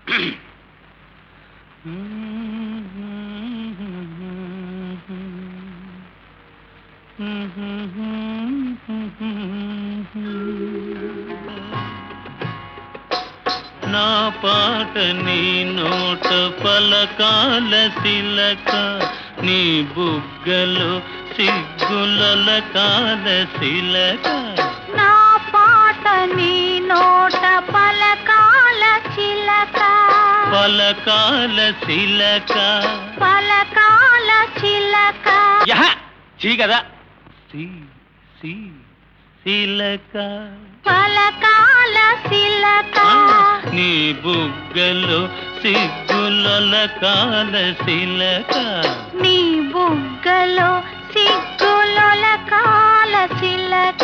నా పాట నీ నోట పలకాల శిలక నీ బుగ్గలు సిగ్గులల కాల శిలక నా పాట నీ నోట పలకాల చిలక పలకాల శిలక పలకాల చిలక యహ చీ కదా సి సి శిలక పలకాల చిలక ఆ, నీ బుగ్గలు సిగ్గులల కాల శిలక నీ బుగ్గలో సిగ్గులొల కాల చిలక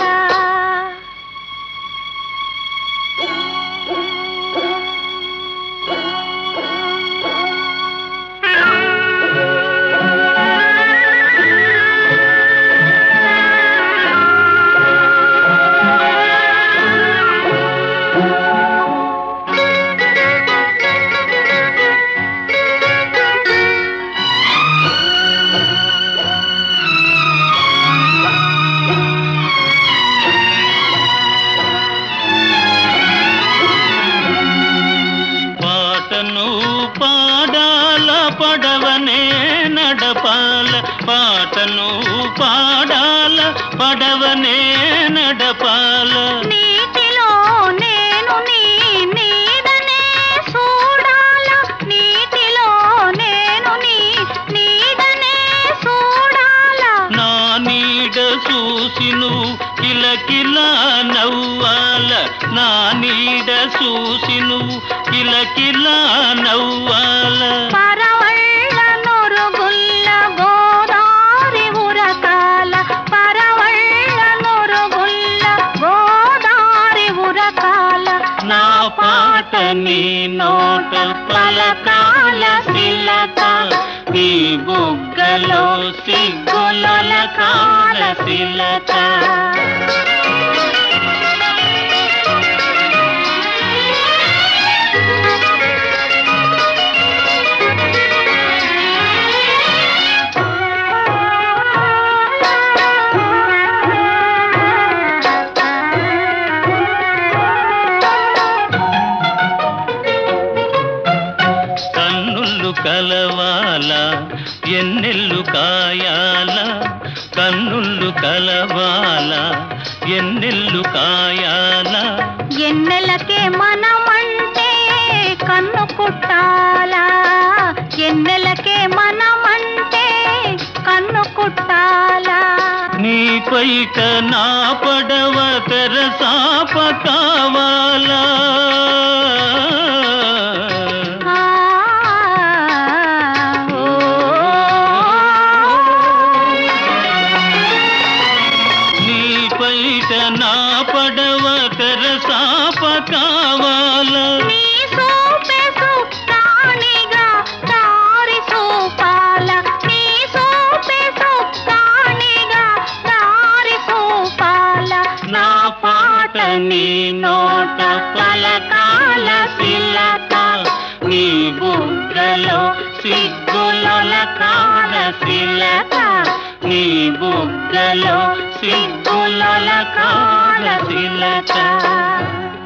పాటను పాడాల పడవనే నడపాల పాటను పాడాల పడవనే నడపాల నీటిలో నేను నీ నీడనే చూడాల నీటిలో నేను నీ నీడనే చూడాల నా నీడ చూసి నువ్వు కిలకిలా నవ్వాల నా నీడ చూసి నువ్వు కిలకిలా నవ్వాల పరవళ్ళ నొరుగుల్ల గోదారి ఉరకాల పరవళ్ళ నొరుగుల్ల గోదారి ఉరకాల నా పాట నీ నోట పలకాల శిలక నీ బుగ్గలో సిగ్గులల కాల శిలక కన్నుళ్ళు కలవాల ఎన్నెల్లు కాయాల కన్నుళ్ళు కలవాల ఎన్నెల్లు కాయాల ఎన్నెలకే మనమంటే కన్ను కుట్టాలా ఎన్నెలకే మనమంటే కన్ను కుట్టాలా నీ పైట నా పడవ తెరసాప కావాలా ఆ, ఓ. నీ పైట నా పడవ తెరసాప కావాలా నీ సూపె సుక్కానిగా దారి చూపాల నీ సూపె సుక్కానిగా దారి చూపాల నా పాట నీ నోట పలకాల శిలక నీ బుగ్గలో సిగ్గులల కాల శిలక నీ బుగ్గలో సిగ్గులల కాల శిలక